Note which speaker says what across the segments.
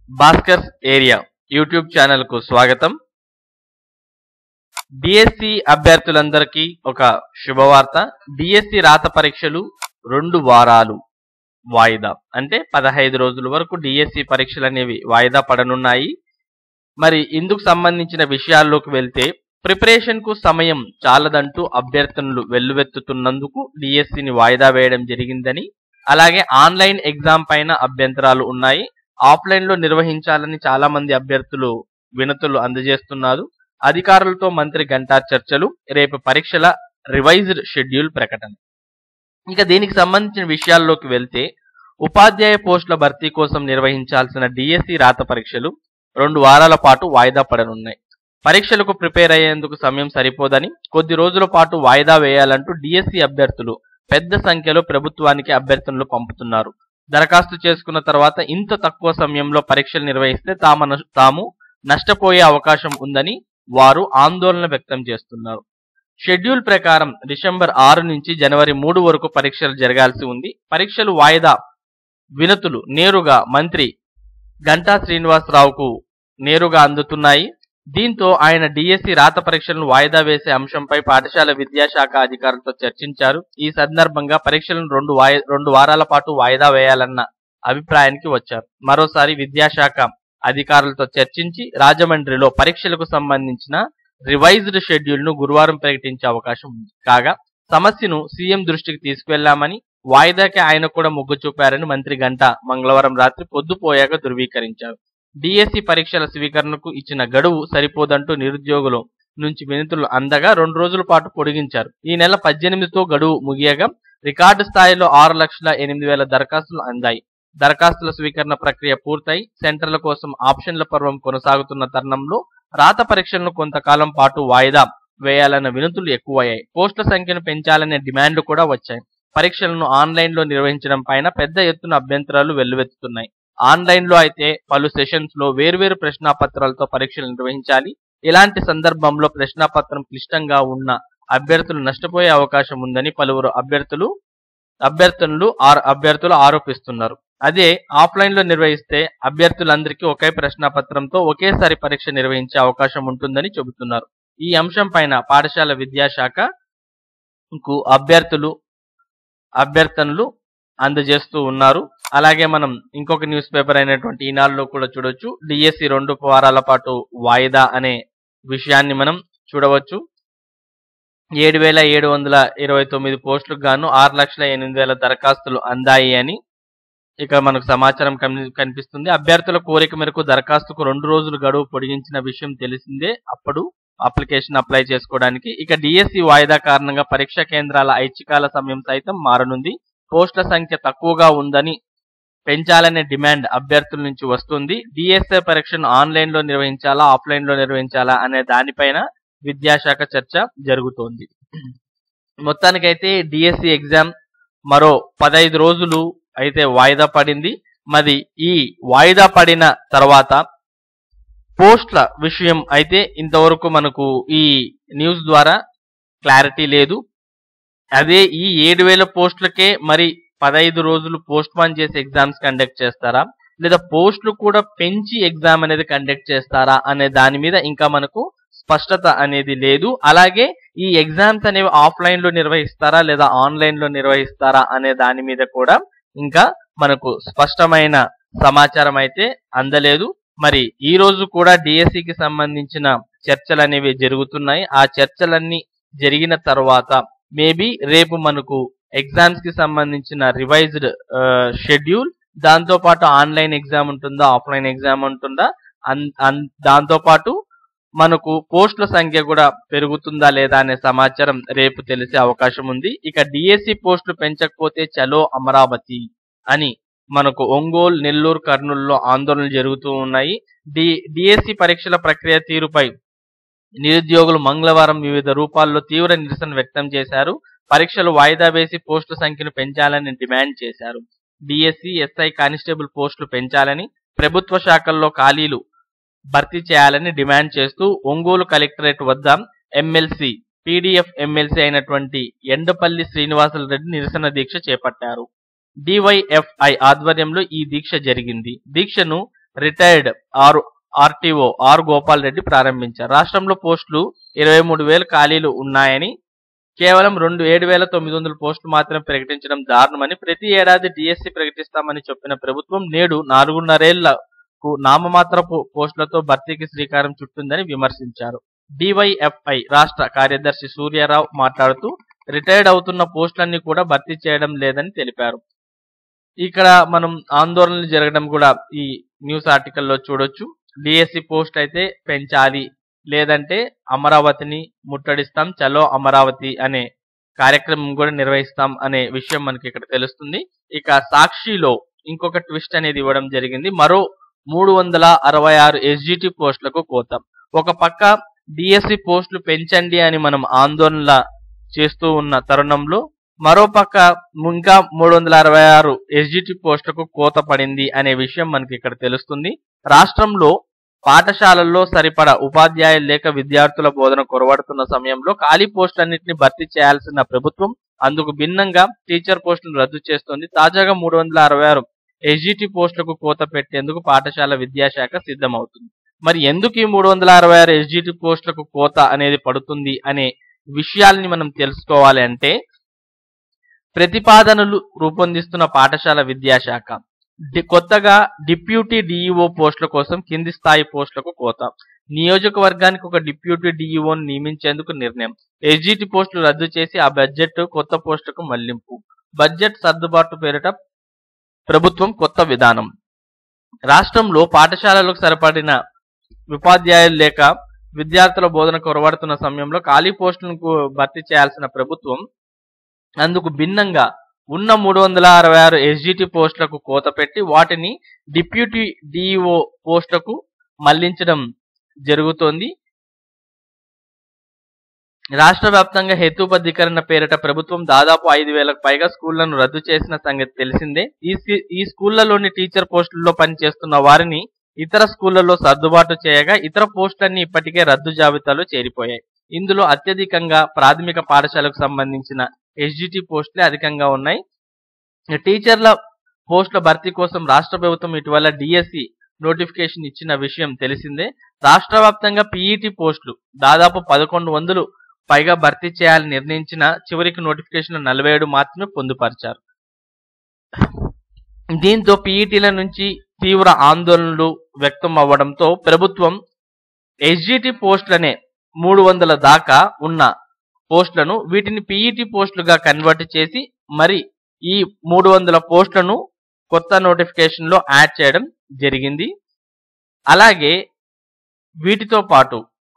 Speaker 1: Bhaskar area YouTube channel కు స్వాగతం DSC అభ్యర్థులందరికీ ఒక శుభవార్త డిఎస్సి రాత పరీక్షలు రెండు వారాలు వాయిదా అంటే పదహైదు రోజుల వరకు డిఎస్సి పరీక్షలు అనేవి వాయిదా పడనున్నాయి మరి ఇందుకు సంబంధించిన విషయాల్లోకి వెళ్తే ప్రిపరేషన్ కు సమయం చాలదంటూ అభ్యర్థనలు వెల్లువెత్తుతున్నందుకు డిఎస్సిని వాయిదా వేయడం జరిగిందని అలాగే ఆన్లైన్ ఎగ్జామ్ పైన అభ్యంతరాలు ఉన్నాయి ఆఫ్లైన్ లో నిర్వహించాలని చాలా మంది అభ్యర్థులు వినతులు అందజేస్తున్నారు అధికారులతో మంత్రి గంటా చర్చలు రేపు పరీక్షల రివైజ్డ్ షెడ్యూల్ ప్రకటన ఇక దీనికి సంబంధించిన విషయాల్లోకి వెళ్తే ఉపాధ్యాయ పోస్టుల భర్తీ కోసం నిర్వహించాల్సిన డిఎస్సి రాత పరీక్షలు రెండు వారాల పాటు వాయిదా పడనున్నాయి పరీక్షలకు ప్రిపేర్ అయ్యేందుకు సమయం సరిపోదని కొద్ది రోజుల పాటు వాయిదా వేయాలంటూ డిఎస్సి అభ్యర్థులు పెద్ద సంఖ్యలో ప్రభుత్వానికి అభ్యర్థనలు పంపుతున్నారు దరఖాస్తు చేసుకున్న తర్వాత ఇంత తక్కువ సమయంలో పరీక్షలు నిర్వహిస్తే తాము నష్- తాము నష్టపోయే అవకాశం ఉందని వారు ఆందోళన వ్యక్తం చేస్తున్నారు షెడ్యూల్ ప్రకారం డిసెంబర్ ఆరు నుంచి జనవరి మూడు వరకు పరీక్షలు జరగాల్సి ఉంది పరీక్షలు వాయిదా వినతులు నేరుగా మంత్రి గంటా శ్రీనివాసరావుకు నేరుగా అందుతున్నాయి దీంతో ఆయన డిఎస్సి రాత పరీక్షలను వాయిదా వేసే అంశంపై పాఠశాల విద్యాశాఖ అధికారులతో చర్చించారు ఈ సందర్భంగా పరీక్షలను రెండు వాయి రెండు వారాల పాటు వాయిదా వేయాలన్న అభిప్రాయానికి వచ్చారు మరోసారి విద్యాశాఖ అధికారులతో చర్చించి రాజమండ్రిలో పరీక్షలకు సంబంధించిన రివైజ్డ్ షెడ్యూల్ ను గురువారం ప్రకటించే అవకాశం ఉంది కాగా సమస్యను సీఎం దృష్టికి తీసుకువెళ్లామని వాయిదాకి ఆయన కూడా మొగ్గు చూపారని మంత్రి గంట మంగళవారం రాత్రి పొద్దుపోయాక ధృవీకరించారు డిఎస్సి పరీక్షల స్వీకరణకు ఇచ్చిన గడువు సరిపోదంటూ నిరుద్యోగులు నుంచి వినతులు అందగా రెండు రోజుల పాటు పొడిగించారు ఈ నెల పద్దెనిమిదితో గడువు ముగియగా రికార్డు స్థాయిలో ఆరు లక్షల ఎనిమిది వేల దరఖాస్తులు అందాయి దరఖాస్తుల స్వీకరణ ప్రక్రియ పూర్తయి సెంటర్ల కోసం ఆప్షన్ల పర్వం కొనసాగుతున్న తరుణంలో రాత పరీక్షలను కొంతకాలం పాటు వాయిదా వేయాలన్న వినతులు ఎక్కువయ్యాయి పోస్టుల సంఖ్యను పెంచాలనే డిమాండ్లు కూడా వచ్చాయి పరీక్షలను ఆన్లైన్ లో నిర్వహించడం పైన పెద్ద ఎత్తున అభ్యంతరాలు వెల్లువెత్తుతున్నాయి ఆన్లైన్ లో అయితే పలు సెషన్స్ లో వేర్వేరు ప్రశ్నాపత్రాలతో పరీక్షలు నిర్వహించాలి ఇలాంటి సందర్భంలో ప్రశ్నాపత్రం క్లిష్టంగా ఉన్న అభ్యర్థులు నష్టపోయే అవకాశం ఉందని పలువురు అభ్యర్థులు అభ్యర్థనలు ఆర్- అభ్యర్థులు ఆరోపిస్తున్నారు అదే ఆఫ్లైన్ లో నిర్వహిస్తే అభ్యర్థులందరికీ ఒకే ప్రశ్నాపత్రంతో ఒకేసారి పరీక్ష నిర్వహించే అవకాశం ఉంటుందని చెబుతున్నారు ఈ అంశం పైన పాఠశాల విద్యాశాఖ కు అభ్యర్థులు అభ్యర్థనలు అందజేస్తూ ఉన్నారు అలాగే మనం ఇంకొక న్యూస్ పేపర్ అయినటువంటి ఈనాడులో కూడా చూడొచ్చు డిఎస్సి రెండు వారాల పాటు వాయిదా అనే విషయాన్ని మనం చూడవచ్చు ఏడు వేల ఏడు వందల ఇరవై తొమ్మిది పోస్టులకు గాను ఆరు లక్షల ఎనిమిది వేల దరఖాస్తులు అందాయి అని ఇక మనకు సమాచారం కని- కనిపిస్తుంది అభ్యర్థుల కోరిక మేరకు దరఖాస్తుకు రెండు రోజులు గడువు పొడిగించిన విషయం తెలిసిందే అప్పుడు అప్లికేషన్ అప్లై చేసుకోవడానికి ఇక డిఎస్సి వాయిదా కారణంగా పరీక్షా కేంద్రాల ఐచ్ఛికాల సమయం సైతం మారనుంది పోస్టుల సంఖ్య తక్కువగా ఉందని పెంచాలనే డిమాండ్ అభ్యర్థుల నుంచి వస్తుంది డిఎస్ఏ పరీక్షను ఆన్లైన్ లో నిర్వహించాలా ఆఫ్లైన్ లో నిర్వహించాలా అనే దానిపైన విద్యాశాఖ చర్చ జరుగుతోంది మొత్తానికైతే డిఎస్సి ఎగ్జామ్ మరో పదహైదు రోజులు అయితే వాయిదా పడింది మరి ఈ వాయిదా పడిన తర్వాత పోస్ట్ల విషయం అయితే ఇంతవరకు మనకు ఈ న్యూస్ ద్వారా క్లారిటీ లేదు అదే ఈ ఏడు వేల పోస్టులకే మరి పదహైదు రోజులు పోస్ట్ పోన్ చేసి ఎగ్జామ్స్ కండక్ట్ చేస్తారా లేదా పోస్టులు కూడా పెంచి ఎగ్జామ్ అనేది కండక్ట్ చేస్తారా అనే దాని మీద ఇంకా మనకు స్పష్టత అనేది లేదు అలాగే ఈ ఎగ్జామ్స్ అనేవి ఆఫ్లైన్ లో నిర్వహిస్తారా లేదా ఆన్లైన్ లో నిర్వహిస్తారా అనే దాని మీద కూడా ఇంకా మనకు స్పష్టమైన సమాచారం అయితే అందలేదు మరి ఈ రోజు కూడా DSE కి సంబంధించిన చర్చలు అనేవి జరుగుతున్నాయి ఆ చర్చలన్నీ జరిగిన తర్వాత మేబీ రేపు మనకు ఎగ్జామ్స్ కి సంబంధించిన రివైజ్డ్ షెడ్యూల్ దాంతో పాటు ఆన్లైన్ ఎగ్జామ్ ఉంటుందా ఆఫ్లైన్ ఎగ్జామ్ ఉంటుందా అన్- అన్- దాంతో పాటు మనకు పోస్టుల సంఖ్య కూడా పెరుగుతుందా లేదా అనే సమాచారం రేపు తెలిసే అవకాశం ఉంది ఇక డిఎస్సి పోస్టులు పెంచకపోతే చలో అమరావతి అని మనకు ఒంగోలు నెల్లూరు కర్నూలులో ఆందోళనలు జరుగుతూ ఉన్నాయి డి డిఎస్సి పరీక్షల ప్రక్రియ తీరుపై నిరుద్యోగులు మంగళవారం వివిధ రూపాల్లో తీవ్ర నిరసన వ్యక్తం చేశారు పరీక్షలు వాయిదా వేసి పోస్టుల సంఖ్యను పెంచాలని డిమాండ్ చేశారు డిఎస్సి ఎస్ఐ కానిస్టేబుల్ పోస్టులు పెంచాలని ప్రభుత్వ శాఖల్లో ఖాళీలు భర్తీ చేయాలని డిమాండ్ చేస్తూ ఒంగోలు కలెక్టరేట్ వద్ద ఎమ్మెల్సీ పీడీఎఫ్ ఎమ్మెల్సీ అయినటువంటి ఎండపల్లి శ్రీనివాసులు రెడ్డి నిరసన దీక్ష చేపట్టారు డివైఎఫ్ఐ ఆధ్వర్యంలో ఈ దీక్ష జరిగింది దీక్షను retired R RTO R Gopal Reddy ప్రారంభించారు రాష్ట్రంలో పోస్టులు ఇరవై మూడు వేలు ఖాళీలు ఉన్నాయని కేవలం రెండు ఏడు వేల తొమ్మిది వందల పోస్టులు మాత్రమే ప్రకటించడం దారుణమని ప్రతి ఏడాది డిఎస్సి ప్రకటిస్తామని చెప్పిన ప్రభుత్వం నేడు నాలుగున్నరేళ్లకు నామమాత్రపు పోస్టులతో భర్తీకి శ్రీకారం చుట్టిందని విమర్శించారు డివైఎఫ్ఐ రాష్ట్ర కార్యదర్శి సూర్యారావు మాట్లాడుతూ రిటైర్డ్ అవుతున్న పోస్టులన్నీ కూడా భర్తీ చేయడం లేదని తెలిపారు ఇక్కడ మనం ఆందోళనలు జరగడం కూడా ఈ న్యూస్ ఆర్టికల్లో చూడొచ్చు డిఎస్సి పోస్ట్ అయితే పెంచాలి లేదంటే అమరావతిని ముట్టడిస్తాం చలో అమరావతి అనే కార్యక్రమం కూడా నిర్వహిస్తాం అనే విషయం మనకి ఇక్కడ తెలుస్తుంది ఇక సాక్షిలో ఇంకొక ట్విస్ట్ అనేది ఇవ్వడం జరిగింది మరో మూడు వందల అరవై ఆరు ఎస్జిటి పోస్టులకు కోత ఒక పక్క డిఎస్సి పోస్టులు పెంచండి అని మనం ఆందోళన చేస్తూ ఉన్న తరుణంలో మరో పక్క ఇంకా మూడు వందల అరవై ఆరు ఎస్జిటి పోస్టులకు కోత పడింది అనే విషయం మనకి ఇక్కడ తెలుస్తుంది రాష్ట్రంలో పాఠశాలల్లో సరిపడా ఉపాధ్యాయులు లేక విద్యార్థుల బోధన కొరవడుతున్న సమయంలో ఖాళీ పోస్టులన్నింటినీ భర్తీ చేయాల్సిన ప్రభుత్వం అందుకు భిన్నంగా టీచర్ పోస్టులను రద్దు చేస్తోంది తాజాగా మూడు వందల అరవై ఆరు ఎస్జిటి పోస్టులకు కోత పెట్టేందుకు పాఠశాల విద్యాశాఖ సిద్ధమవుతుంది మరి ఎందుకు ఈ మూడు వందల అరవై ఆరు ఎస్జిటి పోస్టులకు కోత అనేది పడుతుంది అనే విషయాల్ని మనం తెలుసుకోవాలి అంటే ప్రతిపాదనలు రూపొందిస్తున్న పాఠశాల విద్యాశాఖ డి- కొత్తగా డిప్యూటీ డిఈఓ పోస్టుల కోసం కింది స్థాయి పోస్టులకు కోత నియోజకవర్గానికి ఒక డిప్యూటీ డిఈఓను నియమించేందుకు నిర్ణయం ఎస్జిటి పోస్టులు రద్దు చేసి ఆ బడ్జెట్ కొత్త పోస్టులకు మళ్లింపు బడ్జెట్ సర్దుబాటు పేరిట ప్రభుత్వం కొత్త విధానం రాష్ట్రంలో పాఠశాలలకు సరిపడిన ఉపాధ్యాయులు లేక విద్యార్థుల బోధన కొరవడుతున్న సమయంలో ఖాళీ పోస్టులను భర్తీ చేయాల్సిన ప్రభుత్వం అందుకు భిన్నంగా ఉన్న మూడు వందల అరవై ఆరు ఎస్జిటి పోస్టులకు కోత పెట్టి వాటిని డిప్యూటీ డిఈఓ పోస్టులకు మళ్లించడం జరుగుతోంది రాష్ట్ర వ్యాప్తంగా హేతుబద్ధీకరణ పేరిట ప్రభుత్వం దాదాపు ఐదు వేలకు పైగా స్కూళ్లను రద్దు చేసిన సంగతి తెలిసిందే ఈ సి- ఈ స్కూళ్లలోని టీచర్ పోస్టుల్లో పనిచేస్తున్న వారిని ఇతర స్కూళ్లలో సర్దుబాటు చేయగా ఇతర పోస్టులన్నీ ఇప్పటికే రద్దు జాబితాలో చేరిపోయాయి ఇందులో అత్యధికంగా ప్రాథమిక పాఠశాలకు సంబంధించిన ఎస్జిటి పోస్టులే అధికంగా ఉన్నాయి టీచర్ల పోస్టుల భర్తీ కోసం రాష్ట్ర ప్రభుత్వం ఇటీవల డిఎస్సి నోటిఫికేషన్ ఇచ్చిన విషయం తెలిసిందే రాష్ట్ర వ్యాప్తంగా పీఈటీ పోస్టులు దాదాపు పదకొండు వందలు పైగా భర్తీ చేయాలని నిర్ణయించిన చివరికి నోటిఫికేషన్ నలభై ఏడు మాత్రమే పొందుపరిచారు దీంతో పీఈటీల నుంచి తీవ్ర ఆందోళనలు వ్యక్తం అవ్వడంతో ప్రభుత్వం ఎస్జిటి పోస్టులనే మూడు వందల దాకా ఉన్న పోస్టులను వీటిని పీఈటీ పోస్టులుగా కన్వర్ట్ చేసి మరి ఈ మూడు వందల పోస్టులను కొత్త నోటిఫికేషన్ లో యాడ్ చేయడం జరిగింది అలాగే వీటితో పాటు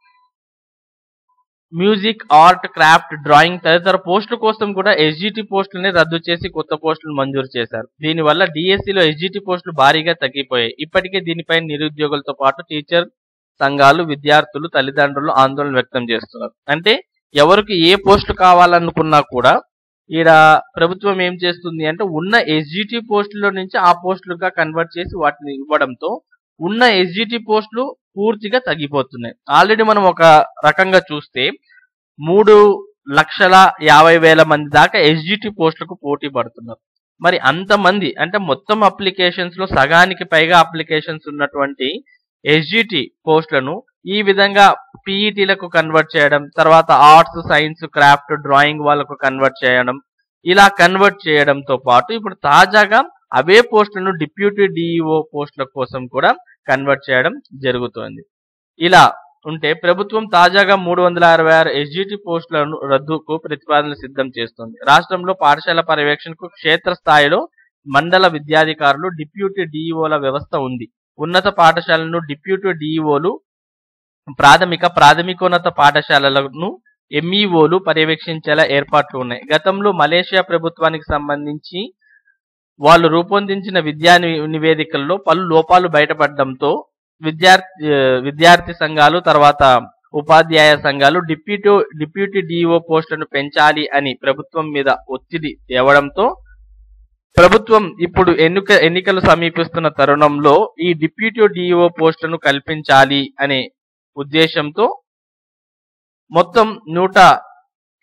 Speaker 1: మ్యూజిక్ ఆర్ట్ క్రాఫ్ట్ డ్రాయింగ్ తదితర పోస్టుల కోసం కూడా ఎస్జిటి పోస్టులని రద్దు చేసి కొత్త పోస్టులు మంజూరు చేశారు దీనివల్ల డిఎస్సిలో ఎస్జిటి పోస్టులు భారీగా తగ్గిపోయాయి ఇప్పటికే దీనిపై నిరుద్యోగులతో పాటు టీచర్ సంఘాలు విద్యార్థులు తల్లిదండ్రులు ఆందోళన వ్యక్తం చేస్తున్నారు అంటే ఎవరికి ఏ పోస్టులు కావాలనుకున్నా కూడా ఈడ ప్రభుత్వం ఏం చేస్తుంది అంటే ఉన్న ఎస్జిటి పోస్టుల నుంచి ఆ పోస్టులుగా కన్వర్ట్ చేసి వాటిని ఇవ్వడంతో ఉన్న ఎస్జిటి పోస్టులు పూర్తిగా తగ్గిపోతున్నాయి ఆల్రెడీ మనం ఒక రకంగా చూస్తే మూడు లక్షల యాభై వేల మంది దాకా ఎస్జిటి పోస్టులకు పోటీ పడుతున్నారు మరి అంతమంది అంటే మొత్తం అప్లికేషన్స్ లో సగానికి పైగా అప్లికేషన్స్ ఉన్నటువంటి ఎస్జిటి పోస్టులను ఈ విధంగా పీఈటీలకు కన్వర్ట్ చేయడం తర్వాత ఆర్ట్స్ సైన్స్ క్రాఫ్ట్ డ్రాయింగ్ వాళ్ళకు కన్వర్ట్ చేయడం ఇలా కన్వర్ట్ చేయడంతో పాటు ఇప్పుడు తాజాగా అవే పోస్టులను డిప్యూటీ డిఈఓ పోస్టుల కోసం కూడా కన్వర్ట్ చేయడం జరుగుతోంది ఇలా ఉంటే ప్రభుత్వం తాజాగా మూడు వందల అరవై ఆరు ఎస్జిటి పోస్టులను రద్దుకు ప్రతిపాదనలు సిద్ధం చేస్తోంది రాష్ట్రంలో పాఠశాల పర్యవేక్షణకు క్షేత్రస్థాయిలో మండల విద్యాధికారులు డిప్యూటీ డిఈఓల వ్యవస్థ ఉంది ఉన్నత పాఠశాలను డిప్యూటీ డిఈఓలు ప్రాథమిక ప్రాథమికోన్నత పాఠశాలలను ఎంఈఓలు పర్యవేక్షించేలా ఏర్పాట్లు ఉన్నాయి గతంలో మలేషియా ప్రభుత్వానికి సంబంధించి వాళ్ళు రూపొందించిన విద్యా ని- నివేదికల్లో పలు లోపాలు బయటపడడంతో విద్యార్థి విద్యార్థి సంఘాలు తర్వాత ఉపాధ్యాయ సంఘాలు డిప్యూటీ డిప్యూటీ డిఓ పోస్టులను పెంచాలి అని ప్రభుత్వం మీద ఒత్తిడి తేవడంతో ప్రభుత్వం ఇప్పుడు ఎన్నిక ఎన్నికలు సమీపిస్తున్న తరుణంలో ఈ డిప్యూటీ డిఓ పోస్టులను కల్పించాలి అనే ఉద్దేశంతో మొత్తం నూట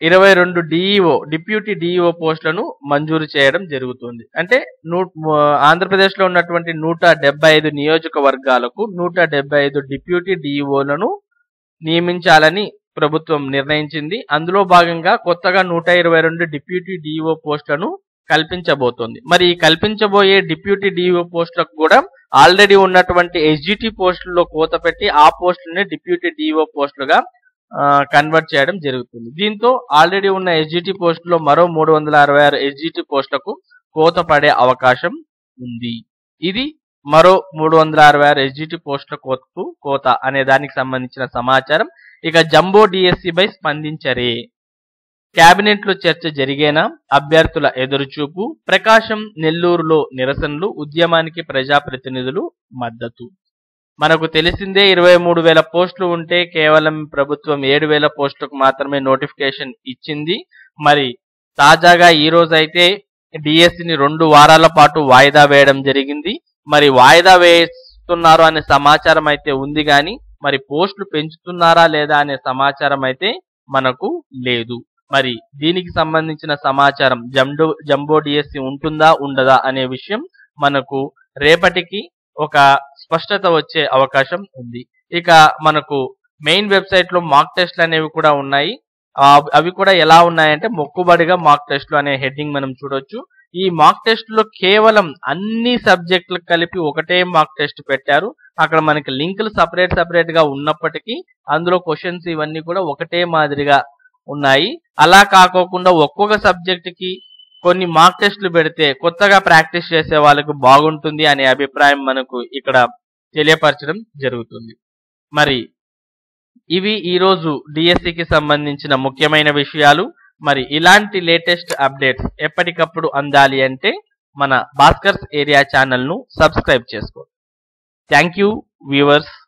Speaker 1: ఇరవై రెండు డిఈఓ డిప్యూటీ డిఈఓ పోస్టులను మంజూరు చేయడం జరుగుతుంది అంటే నూ ఆంధ్రప్రదేశ్ లో ఉన్నటువంటి నూట డెబ్బై ఐదు నియోజకవర్గాలకు నూట డెబ్బై ఐదు డిప్యూటీ డిఈఓలను నియమించాలని ప్రభుత్వం నిర్ణయించింది అందులో భాగంగా కొత్తగా నూట ఇరవై రెండు డిప్యూటీ డిఈఓ పోస్టులను కల్పించబోతోంది మరి ఈ కల్పించబోయే డిప్యూటీ డిఈఓ పోస్టులకు కూడా ఆల్రెడీ ఉన్నటువంటి ఎస్జిటి పోస్టుల్లో కోత పెట్టి ఆ పోస్టులని డిప్యూటీ డిఈఓ పోస్టులుగా కన్వర్ట్ చేయడం జరుగుతుంది దీంతో ఆల్రెడీ ఉన్న ఎస్జిటి పోస్టులో మరో మూడు వందల అరవై ఆరు ఎస్జిటి పోస్టులకు కోత పడే అవకాశం ఉంది ఇది మరో మూడు వందల అరవై ఆరు ఎస్జిటి పోస్టుల కోతకు కోత అనే దానికి సంబంధించిన సమాచారం ఇక జంబో డిఎస్సి పై స్పందించరే కేబినెట్ లో చర్చ జరిగేనా అభ్యర్థుల ఎదురుచూపు ప్రకాశం నెల్లూరులో నిరసనలు ఉద్యమానికి ప్రజాప్రతినిధులు మద్దతు మనకు తెలిసిందే ఇరవై మూడు వేల పోస్టులు ఉంటే కేవలం ప్రభుత్వం ఏడు వేల పోస్టులకు మాత్రమే నోటిఫికేషన్ ఇచ్చింది మరి తాజాగా ఈ రోజు అయితే డిఎస్సిని రెండు వారాల పాటు వాయిదా వేయడం జరిగింది మరి వాయిదా వేస్తున్నారు అనే సమాచారం అయితే ఉంది కానీ మరి పోస్టులు పెంచుతున్నారా లేదా అనే సమాచారం అయితే మనకు లేదు మరి దీనికి సంబంధించిన సమాచారం జంబో జంబో డిఎస్సి ఉంటుందా ఉండదా అనే విషయం మనకు రేపటికి ఒక స్పష్టత వచ్చే అవకాశం ఉంది ఇక మనకు మెయిన్ వెబ్సైట్ లో మాక్ టెస్ట్లు అనేవి కూడా ఉన్నాయి ఆ, అవి కూడా ఎలా ఉన్నాయంటే మొక్కుబడిగా మాక్ టెస్ట్లు అనే హెడ్డింగ్ మనం చూడొచ్చు ఈ మాక్ టెస్ట్ లో కేవలం అన్ని సబ్జెక్టులకు కలిపి ఒకటే మాక్ టెస్ట్ పెట్టారు అక్కడ మనకి లింకులు సపరేట్ సపరేట్ గా ఉన్నప్పటికీ అందులో క్వశ్చన్స్ ఇవన్నీ కూడా ఒకటే మాదిరిగా ఉన్నాయి అలా కాకోకుండా ఒక్కొక్క సబ్జెక్ట్ కి కొన్ని మాక్ టెస్ట్లు పెడితే కొత్తగా ప్రాక్టీస్ చేసే వాళ్ళకు బాగుంటుంది అనే అభిప్రాయం మనకు ఇక్కడ తెలియపరచడం జరుగుతుంది మరి ఇవి ఈరోజు డిఎస్సికి సంబంధించిన ముఖ్యమైన విషయాలు మరి ఇలాంటి లేటెస్ట్ అప్డేట్స్ ఎప్పటికప్పుడు అందాలి అంటే మన భాస్కర్స్ ఏరియా ఛానల్ను సబ్స్క్రైబ్ చేసుకోండి థ్యాంక్ యూ వ్యూవర్స్